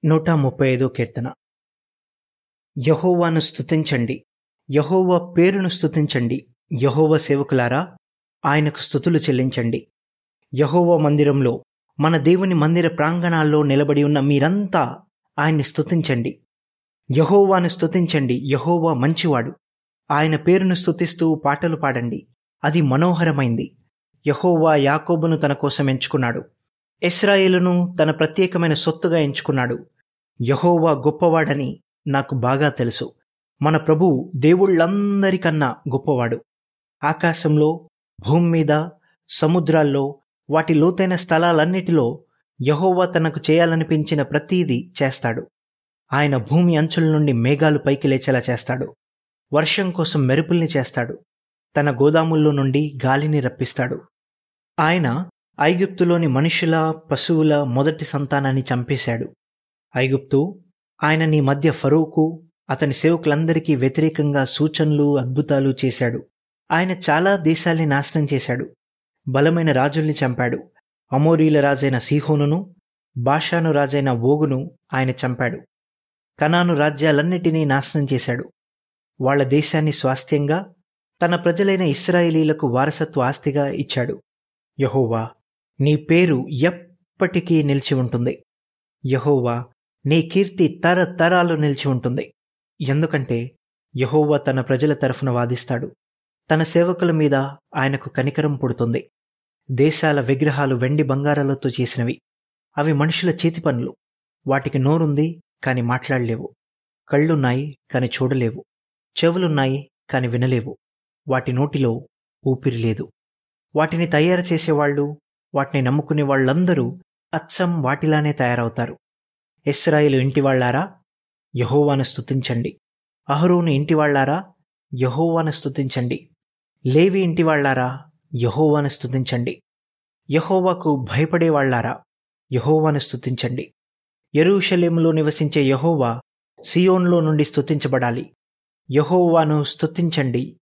నూట ముప్పై ఐదో కీర్తన యహోవాను స్తుతించండి యహోవా పేరును స్తుతించండి యహోవ సేవకులారా ఆయనకు స్తుతులు చెల్లించండి యహోవ మందిరంలో మన దేవుని మందిర ప్రాంగణాల్లో నిలబడి ఉన్న మీరంతా ఆయన్ని స్తుతించండి యహోవాను స్తుతించండి యహోవా మంచివాడు ఆయన పేరును స్తుతిస్తూ పాటలు పాడండి అది మనోహరమైంది యహోవా యాకోబును తన కోసం ఎంచుకున్నాడు ఇస్రాయేలును తన ప్రత్యేకమైన సొత్తుగా ఎంచుకున్నాడు యహోవా గొప్పవాడని నాకు బాగా తెలుసు మన ప్రభు దేవుళ్ళందరికన్నా గొప్పవాడు ఆకాశంలో భూమి మీద సముద్రాల్లో వాటి లోతైన స్థలాలన్నిటిలో యహోవా తనకు చేయాలనిపించిన ప్రతీది చేస్తాడు ఆయన భూమి అంచుల నుండి మేఘాలు పైకి లేచేలా చేస్తాడు వర్షం కోసం మెరుపుల్ని చేస్తాడు తన గోదాముల్లో నుండి గాలిని రప్పిస్తాడు ఆయన ఐగుప్తులోని మనుషుల పశువుల మొదటి సంతానాన్ని చంపేశాడు ఐగుప్తు ఆయన నీ మధ్య ఫరూకు అతని సేవకులందరికీ వ్యతిరేకంగా సూచనలు అద్భుతాలు చేశాడు ఆయన చాలా దేశాల్ని నాశనం చేశాడు బలమైన రాజుల్ని చంపాడు అమోరీల రాజైన సీహోనును బాషాను రాజైన ఓగును ఆయన చంపాడు కనాను రాజ్యాలన్నిటినీ నాశనం చేశాడు వాళ్ల దేశాన్ని స్వాస్థ్యంగా తన ప్రజలైన ఇస్రాయేలీలకు వారసత్వ ఆస్తిగా ఇచ్చాడు యహోవా నీ పేరు ఎప్పటికీ నిలిచి ఉంటుంది యహోవా నీ కీర్తి తరతరాలు నిలిచి ఉంటుంది ఎందుకంటే యహోవా తన ప్రజల తరఫున వాదిస్తాడు తన సేవకుల మీద ఆయనకు కనికరం పుడుతుంది దేశాల విగ్రహాలు వెండి బంగారాలతో చేసినవి అవి మనుషుల చేతి పనులు వాటికి నోరుంది కాని మాట్లాడలేవు కళ్ళున్నాయి కాని చూడలేవు చెవులున్నాయి కాని వినలేవు వాటి నోటిలో ఊపిరి లేదు వాటిని తయారు చేసేవాళ్ళు వాటిని నమ్ముకునే వాళ్ళందరూ అచ్చం వాటిలానే తయారవుతారు ఇస్రాయిలు ఇంటివాళ్లారా యహోవాను స్తుతించండి అహరోను ఇంటివాళ్లారా యహోవాను స్తుతించండి లేవి ఇంటివాళ్లారా యహోవాను స్తుతించండి యహోవాకు భయపడేవాళ్లారా యహోవాను స్తుతించండి ఎరూషలేములో నివసించే యహోవా సియోన్లో నుండి స్తుతించబడాలి యహోవాను స్తుతించండి